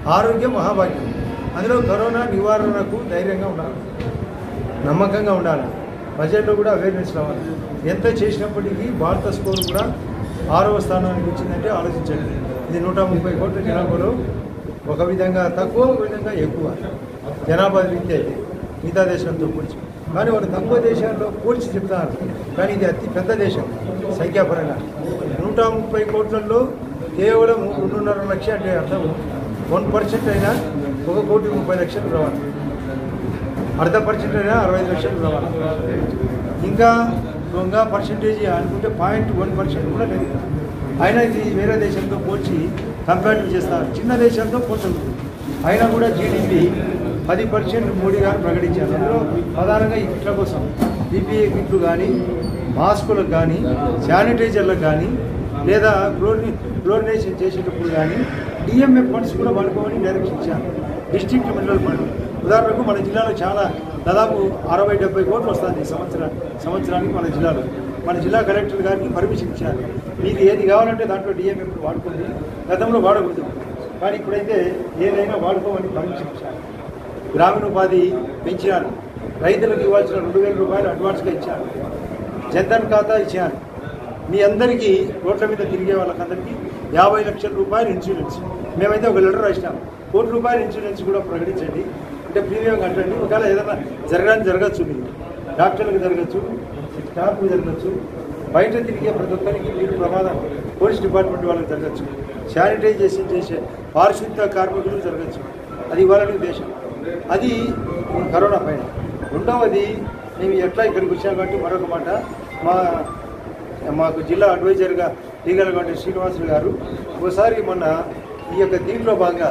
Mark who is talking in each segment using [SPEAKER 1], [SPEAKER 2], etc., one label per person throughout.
[SPEAKER 1] ఆరోగ్యం మహాభాగ్యం అందులో కరోనా నివారణకు ధైర్యంగా ఉండాలి నమ్మకంగా ఉండాలి ప్రజల్లో కూడా అవేర్నెస్ రావాలి ఎంత చేసినప్పటికీ భారత స్కోర్ కూడా ఆరవ స్థానానికి వచ్చిందంటే ఆలోచించండి ఇది నూట ముప్పై కోట్ల జనాభాలో ఒక విధంగా తక్కువ ఒక విధంగా ఎక్కువ జనాభా రీత్యా అయితే మిగతా దేశంతో పోల్చి కానీ వాళ్ళు తక్కువ దేశాల్లో పోల్చి చెప్తున్నారు కానీ ఇది అతి పెద్ద దేశం సంఖ్యాపరంగా నూట ముప్పై కోట్లలో కేవలం రెండున్నర లక్ష అంటే అర్థం వన్ పర్సెంట్ అయినా ఒక కోటి ముప్పై లక్షలు రావాలి అర్ధ పర్సెంట్ అయినా అరవై ఐదు లక్షలు రావాలి ఇంకా దొంగ పర్సెంటేజ్ అనుకుంటే పాయింట్ వన్ పర్సెంట్ కూడా లేదు అయినా ఇది వేరే దేశంతో పోల్చి కంపేర్ చేస్తారు చిన్న దేశంతో పోల్చదు అయినా కూడా జీడిపి పది పర్సెంట్ మోడీ గారు ప్రకటించారు అందులో ప్రధానంగా ఈ కిట్ల కోసం పీపీఏ కిట్లు కానీ మాస్కులకు కానీ శానిటైజర్లకు కానీ లేదా క్లోరిని క్లోరినేషన్ చేసేటప్పుడు కానీ డిఎంఎఫ్ ఫండ్స్ కూడా వాడుకోమని డైరెక్షన్ ఇచ్చారు డిస్ట్రిక్ట్ మినరల్ ఫండ్ ఉదాహరణకు మన జిల్లాలో చాలా దాదాపు అరవై డెబ్బై కోట్లు వస్తుంది సంవత్సరం సంవత్సరానికి మన జిల్లాలో మన జిల్లా కలెక్టర్ గారికి పర్మిషన్ ఇచ్చారు మీకు ఏది కావాలంటే దాంట్లో డిఎంఎఫ్ వాడుకోండి గతంలో వాడకూడదు కానీ ఇప్పుడైతే ఏదైనా వాడుకోమని పర్మిషన్ ఇచ్చారు గ్రామీణ ఉపాధి పెంచారు రైతులకు ఇవ్వాల్సిన రెండు వేల రూపాయలు అడ్వాన్స్గా ఇచ్చారు జన్ధన్ ఖాతా ఇచ్చారు మీ అందరికీ రోడ్ల మీద తిరిగే వాళ్ళకందరికీ యాభై లక్షల రూపాయలు ఇన్సూరెన్స్ మేమైతే ఒక లెటర్ రాసినాం కోటి రూపాయల ఇన్సూరెన్స్ కూడా ప్రకటించండి అంటే ప్రీమియం కట్టండి ఒకవేళ ఏదైనా జరగడానికి జరగచ్చు మీరు డాక్టర్లకు జరగచ్చు స్టాఫ్కి జరగచ్చు బయట తిరిగే ప్రతి ఒక్కరికి మీరు ప్రమాదం పోలీస్ డిపార్ట్మెంట్ వాళ్ళకి జరగచ్చు శానిటైజేషన్ చేసే పారిశుద్ధ కార్మికులు జరగచ్చు అది ఇవ్వాలని ఉద్దేశం అది కరోనా పైన రెండవది మేము ఎట్లా ఇక్కడికి వచ్చాం కాబట్టి మరొక మాట మా మాకు జిల్లా అడ్వైజర్గా లీగల్గా శ్రీనివాసులు గారు ఒకసారి మొన్న ఈ యొక్క దీంట్లో భాగంగా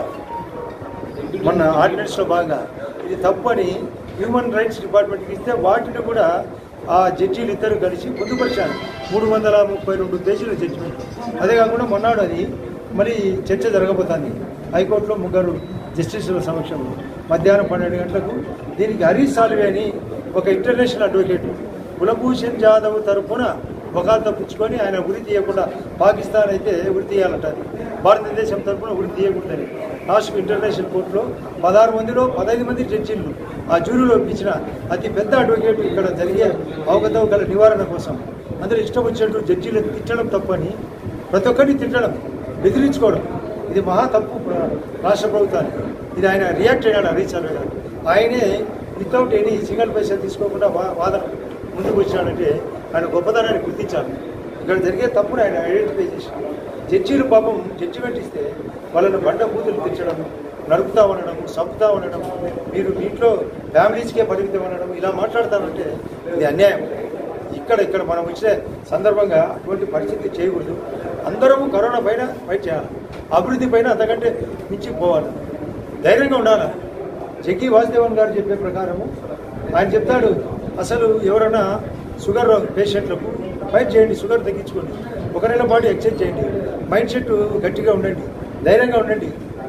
[SPEAKER 1] మొన్న ఆర్డినెన్స్లో భాగంగా ఇది తప్పని హ్యూమన్ రైట్స్ డిపార్ట్మెంట్కి ఇస్తే వాటిని కూడా ఆ జడ్జీలు ఇద్దరు కలిసి పొందుపరిచారు మూడు వందల ముప్పై రెండు పేజీల జడ్జిమెంట్ అదే కాకుండా మొన్నాడు అది మరి చర్చ జరగబోతోంది హైకోర్టులో ముగ్గురు జస్టిసుల సమక్షంలో మధ్యాహ్నం పన్నెండు గంటలకు దీనికి హరీష్ సాల్వే అని ఒక ఇంటర్నేషనల్ అడ్వకేట్ కులభూషణ్ జాదవ్ తరఫున వకాల్తో పుచ్చుకొని ఆయన ఉరి తీయకుండా పాకిస్తాన్ అయితే ఉరి తీయాలంట అది. భారతదేశం తరఫున ఉరి తీయకూడదని లాస్ట్ ఇంటర్నేషనల్ కోర్టులో పదహారు మందిలో పదహైదు మంది జడ్జీలు ఆ జ్యూరీలో ఇప్పించిన అతి పెద్ద అడ్వకేట్ ఇక్కడ జరిగే అవకతవకల నివారణ కోసం అందరూ ఇష్టం వచ్చినట్టు జడ్జీలను తిట్టడం తప్పని ప్రతి ఒక్కరిని తిట్టడం బెదిరించుకోవడం ఇది మహా తప్పు ప్ర- రాష్ట్ర ప్రభుత్వానికి ఇది ఆయన రియాక్ట్ అయ్యాడు హరీష్ సాల్వే గారు ఆయనే వితౌట్ ఎనీ సింగిల్ పైసా తీసుకోకుండా వా- వాదన ముందుకు వచ్చాడంటే ఆయన గొప్పతనాన్ని గుర్తించాలి ఇక్కడ జరిగే తప్పును ఆయన ఐడెంటిఫై చేశారు జడ్జీలు పాపం జడ్జిమెంట్ ఇస్తే వాళ్ళని బండ బూతులు తెచ్చడం నరుకుతా ఉండడం చంపుతా ఉండడం మీరు మీ ఇంట్లో ఫ్యామిలీస్కే పరిమితం అనడం ఇలా మాట్లాడతానంటే ఇది అన్యాయం ఇక్కడ ఇక్కడ మనం వచ్చిన సందర్భంగా అటువంటి పరిస్థితి చేయకూడదు అందరము కరోనా పైన ఫైట్ చేయాలి అభివృద్ధి పైన అంతకంటే మించి పోవాలి ధైర్యంగా ఉండాలి జగ్గి వాసుదేవన్ గారు చెప్పే ప్రకారము ఆయన చెప్తాడు అసలు ఎవరైనా షుగర్ పేషెంట్లకు ఫైట్ చేయండి షుగర్ తగ్గించుకోండి ఒక నెల పాటు ఎక్సర్సైజ్ చేయండి మైండ్ సెట్ గట్టిగా ఉండండి ధైర్యంగా ఉండండి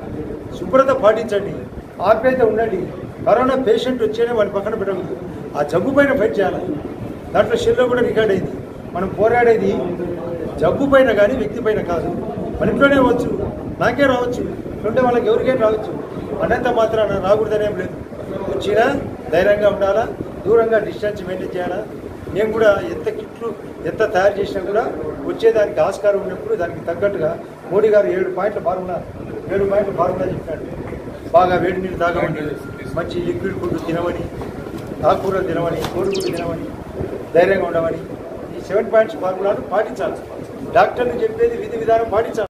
[SPEAKER 1] శుభ్రత పాటించండి ఆప్యాయత ఉండండి కరోనా పేషెంట్ వచ్చేనే వాడి పక్కన పెట్టకూడదు ఆ జబ్బు పైన ఫైట్ చేయాలి దాంట్లో షెల్లో కూడా రికార్డ్ అయింది మనం పోరాడేది జబ్బు పైన కానీ వ్యక్తి పైన కాదు మన ఇంట్లోనే అవ్వచ్చు నాకే రావచ్చు ఉంటే వాళ్ళకి ఎవరికైనా రావచ్చు అనంత మాత్రాన రాకూడదనేం లేదు వచ్చినా ధైర్యంగా ఉండాలా దూరంగా డిస్టెన్స్ మెయింటైన్ చేయాలా మేము కూడా ఎంత కిట్లు ఎంత తయారు చేసినా కూడా వచ్చేదానికి ఆస్కారం ఉన్నప్పుడు దానికి తగ్గట్టుగా మోడీ గారు ఏడు పాయింట్ల ఫార్ములా ఏడు పాయింట్ల ఫార్ములా చెప్పాడు బాగా వేడి నీళ్ళు తాగమని మంచి లిక్విడ్ ఫుడ్ తినమని ఆకుకూరలు తినమని కోడిగుడ్డు తినమని ధైర్యంగా ఉండమని ఈ సెవెన్ పాయింట్స్ ఫార్ములాను పాటించాలి డాక్టర్లు చెప్పేది విధి విధానం పాటించాలి